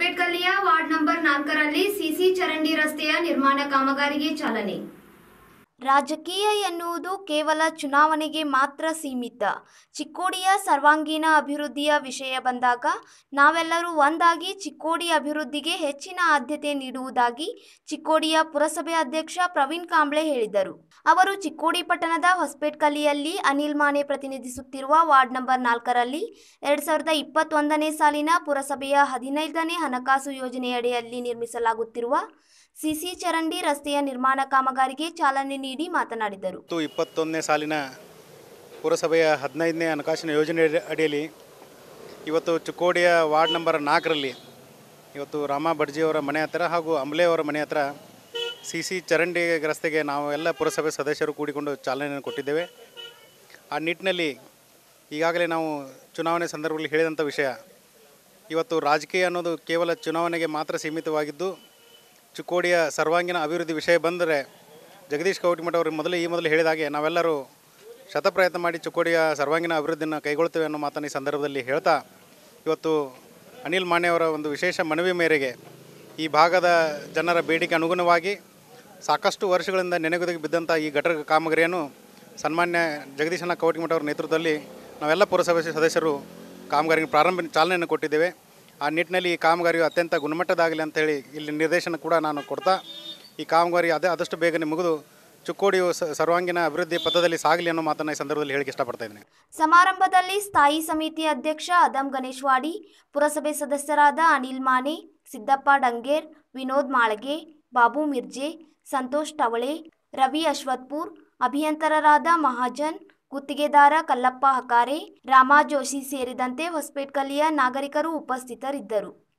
ಹೊಸಪೇಟ್ಕಲ್ಲಿಯ ward number ನಾಲ್ಕರಲ್ಲಿ CC ಚರಂಡಿ ರಸ್ತೆಯ ನಿರ್ಮಾಣ ಕಾಮಗಾರಿಗೆ ಚಾಲನೆ ರಾಜಕೀಯ ಎನ್ನುವುದು ಕೇವಲ ಚುನಾವಣೆಗೆ ಮಾತ್ರ ಸೀಮಿತ ಚಿಕ್ಕೋಡಿಯ ಸರ್ವಾಂಗೀಣ ಅಭಿವೃದ್ಧಿಯ ವಿಷಯ ಬಂದಾಗ ನಾವೆಲ್ಲರೂ ಒಂದಾಗಿ ಚಿಕ್ಕೋಡಿ ಅಭಿವೃದ್ಧಿಗೆ ಹೆಚ್ಚಿನ ಆದ್ಯತೆ ನೀಡುವುದಾಗಿ ಚಿಕ್ಕೋಡಿಯ ಪುರಸಭೆ ಅಧ್ಯಕ್ಷ ಪ್ರವೀಣ್ ಕಾಂಬ್ಳೆ ಹೇಳಿದರು ಅವರು ಚಿಕ್ಕೋಡಿ ಪಟ್ಟಣದ ಹೊಸಪೇಟ್ಕಲ್ಲಿಯಲ್ಲಿ ಅನಿಲ್ ಮಾನೆ ಪ್ರತಿನಿಧಿಸುತ್ತಿರುವ ವಾರ್ಡ್ ನಂಬರ್ ನಾಲ್ಕರಲ್ಲಿ ಎರಡು ಸಾವಿರದ ಇಪ್ಪತ್ತೊಂದನೇ ಸಾಲಿನ ಪುರಸಭೆಯ ಹದಿನೈದನೇ ಹಣಕಾಸು ಯೋಜನೆಯಡಿಯಲ್ಲಿ ನಿರ್ಮಿಸಲಾಗುತ್ತಿರುವ ಸಿಸಿ ಚರಂಡಿ ರಸ್ತೆಯ ನಿರ್ಮಾಣ ಕಾಮಗಾರಿಗೆ ಚಾಲನೆ ನೀಡಿ ಮಾತನಾಡಿದರು ಮತ್ತು ಇಪ್ಪತ್ತೊಂದನೇ ಸಾಲಿನ ಪುರಸಭೆಯ ಹದಿನೈದನೇ ಹಣಕಾಸಿನ ಯೋಜನೆ ಅಡಿ- ಅಡಿಯಲ್ಲಿ ಇವತ್ತು ಚಿಕ್ಕೋಡಿಯ ವಾರ್ಡ್ ನಂಬರ್ ನಾಲ್ಕರಲ್ಲಿ ಇವತ್ತು ರಾಮ ಬಡ್ಜಿಯವರ ಮನೆ ಹತ್ತಿರ ಹಾಗೂ ಅಂಬ್ಲೆಯವರ ಮನೆ ಹತ್ರ ಸಿ ಸಿ ಚರಂಡಿ ರಸ್ತೆಗೆ ನಾವು ಎಲ್ಲ ಪುರಸಭೆ ಸದಸ್ಯರು ಕೂಡಿಕೊಂಡು ಚಾಲನೆಯನ್ನು ಕೊಟ್ಟಿದ್ದೇವೆ ಆ ನಿಟ್ಟಿನಲ್ಲಿ ಈಗಾಗಲೇ ನಾವು ಚುನಾವಣೆ ಸಂದರ್ಭದಲ್ಲಿ ಹೇಳಿದಂಥ ವಿಷಯ ಇವತ್ತು ರಾಜಕೀಯ ಅನ್ನೋದು ಕೇವಲ ಚುನಾವಣೆಗೆ ಮಾತ್ರ ಸೀಮಿತವಾಗಿದ್ದು ಚಿಕ್ಕೋಡಿಯ ಸರ್ವಾಂಗೀಣ ಅಭಿವೃದ್ಧಿ ವಿಷಯ ಬಂದರೆ ಜಗದೀಶ್ ಕೌಟಿಮಠ ಅವರು ಮೊದಲು ಈ ಮೊದಲು ಹೇಳಿದ ಹಾಗೆ ನಾವೆಲ್ಲರೂ ಶತಪ್ರಯತ್ನ ಮಾಡಿ ಚಿಕ್ಕೋಡಿಯ ಸರ್ವಾಂಗೀಣ ಅಭಿವೃದ್ಧಿಯನ್ನು ಕೈಗೊಳ್ತೇವೆ ಅನ್ನೋ ಮಾತನ್ನು ಈ ಸಂದರ್ಭದಲ್ಲಿ ಹೇಳ್ತಾ ಇವತ್ತು ಅನಿಲ್ ಮಾನ್ಯವರ ಒಂದು ವಿಶೇಷ ಮನವಿ ಮೇರೆಗೆ ಈ ಭಾಗದ ಜನರ ಬೇಡಿಕೆ ಅನುಗುಣವಾಗಿ ಸಾಕಷ್ಟು ವರ್ಷಗಳಿಂದ ನೆನೆಗುದಿಗೆ ಬಿದ್ದಂಥ ಈ ಗಟರ ಕಾಮಗಾರಿಯನ್ನು ಸನ್ಮಾನ್ಯ ಜಗದೀಶನ ಕೌಟಿಮಠ ಅವರ ನೇತೃತ್ವದಲ್ಲಿ ನಾವೆಲ್ಲ ಪುರಸಭೆ ಸದಸ್ಯರು ಕಾಮಗಾರಿಗೆ ಪ್ರಾರಂಭ ಚಾಲನೆಯನ್ನು ಕೊಟ್ಟಿದ್ದೇವೆ ಆ ನಿಟ್ಟಿನಲ್ಲಿ ಈ ಕಾಮಗಾರಿಯು ಅತ್ಯಂತ ಗುಣಮಟ್ಟದಾಗಲಿ ಅಂತೇಳಿ ಇಲ್ಲಿ ನಿರ್ದೇಶನ ಕೂಡ ನಾನು ಕೊಡ್ತಾ ಈ ಕಾಮಗಾರಿ ಅದೇ ಆದಷ್ಟು ಬೇಗನೆ ಮುಗಿದು ಚಿಕ್ಕೋಡಿಯು ಸ- ಸರ್ವಾಂಗೀಣ ಅಭಿವೃದ್ಧಿ ಪಥದಲ್ಲಿ ಸಾಗಲಿ ಅನ್ನೋ ಮಾತನ್ನು ಈ ಸಂದರ್ಭದಲ್ಲಿ ಹೇಳಿಕ್ಕೆ ಇಷ್ಟಪಡ್ತಾ ಇದ್ದೀನಿ ಸಮಾರಂಭದಲ್ಲಿ ಸ್ಥಾಯಿ ಸಮಿತಿ ಅಧ್ಯಕ್ಷ ಅದಂ ಗಣೇಶ್ವಾಡಿ ಪುರಸಭೆ ಸದಸ್ಯರಾದ ಅನಿಲ್ ಮಾನೆ ಸಿದ್ದಪ್ಪ ಡಂಗೇರ್ ವಿನೋದ್ ಮಾಳಗೆ ಬಾಬು ಮಿರ್ಜೆ ಸಂತೋಷ್ ಟವಳೆ ರವಿ ಅಶ್ವತ್ಪುರ್ ಅಭಿಯಂತರರಾದ ಮಹಾಜನ್ ಗುತ್ತಿಗೆದಾರ ಕಲ್ಲಪ್ಪ ಹಕಾರೆ ರಾಮಾ ಜೋಶಿ ಸೇರಿದಂತೆ ಹೊಸಪೇಟ್ಕಲ್ಲಿಯ ನಾಗರಿಕರು ಉಪಸ್ಥಿತರಿದ್ದರು